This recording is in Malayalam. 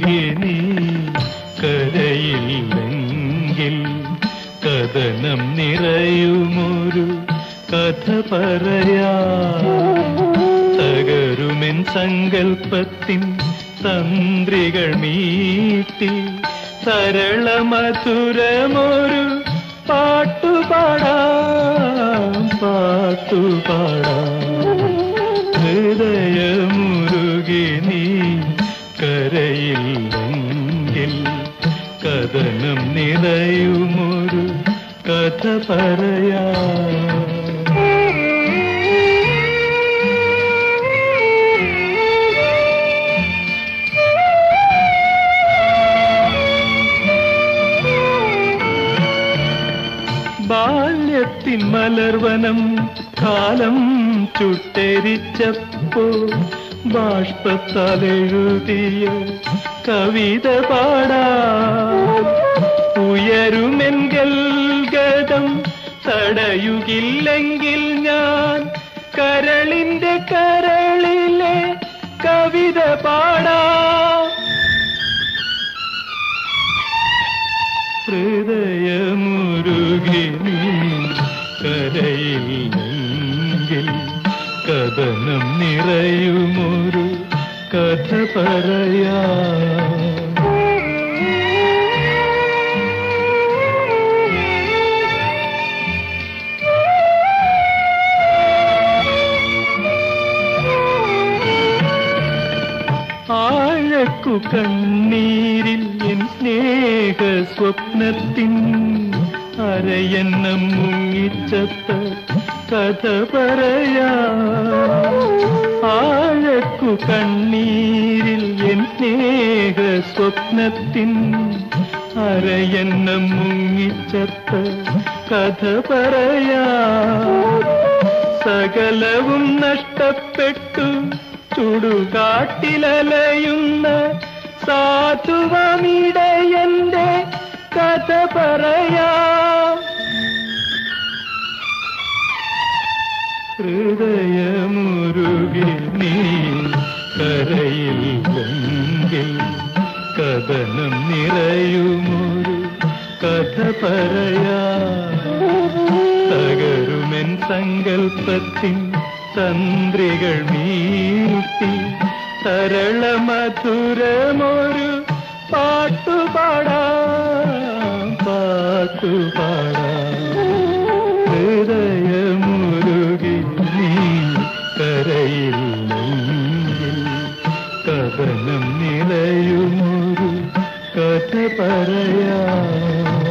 മുരുകി നീ കരയില്ലെങ്കിൽ കഥനം നിറയുമൊരു കഥ പറയാ തകരുമെൻ സങ്കൽപ്പത്തിൻ തന്ത്രികൾ മീട്ടി സരള മധുരമൊരു പാട്ടുപാടാം പാട്ടുപാടാം ഹൃദയമുരുകി നീ കരയില്ലെങ്കിൽ കഥനം നിറയുമൊരു കഥ പറയാ ബാല്യത്തിൻ മലർവനം കാലം ചുട്ടരിച്ചപ്പോ ബാഷ്പത്താൽ എഴുതിയ കവിത പാടാ ഉയരുമെങ്കിൽ ഗതം തടയുകില്ലെങ്കിൽ ഞാൻ കരളിന്റെ കരളിലെ കവിത പാടാം ഹൃദയമുരുകി നീ കരയില്ലെങ്കിൽ കഥനം നിറയുമൊരു കഥ പറയാ ആഴക്കു കണ്ണീരിൽ എൻ സ്നേഹ സ്വപ്നത്തിൻ അരയന്നം മുങ്ങിച്ചത്ത കഥ പറയാ ആഴക്കു കണ്ണീരിൽ എൻ സ്നേഹ സ്വപ്നത്തിൻ അരയന്നം മുങ്ങിച്ചത്ത കഥ പറയാ സകലവും നഷ്ടപ്പെട്ടു ചുടുകാട്ടിലലയുന്ന സാധുവമിടയന്റെ കഥ പറയാം ഹൃദയമുരുകി നീ കരയില്ലെങ്കിൽ കഥനം നിറയുമൊരു കഥ പറയാ തകരുമെൻ സങ്കൽപ്പത്തിൻ തന്ത്രികൾ മീട്ടി സരള മധുരമൊരു പാട്ടുപാടാം പാട്ടുപാടാം ഹൃദയമുരുകി നീ കരയില്ലെങ്കിൽ കഥനം നിറയുമൊരു കഥ പറയാം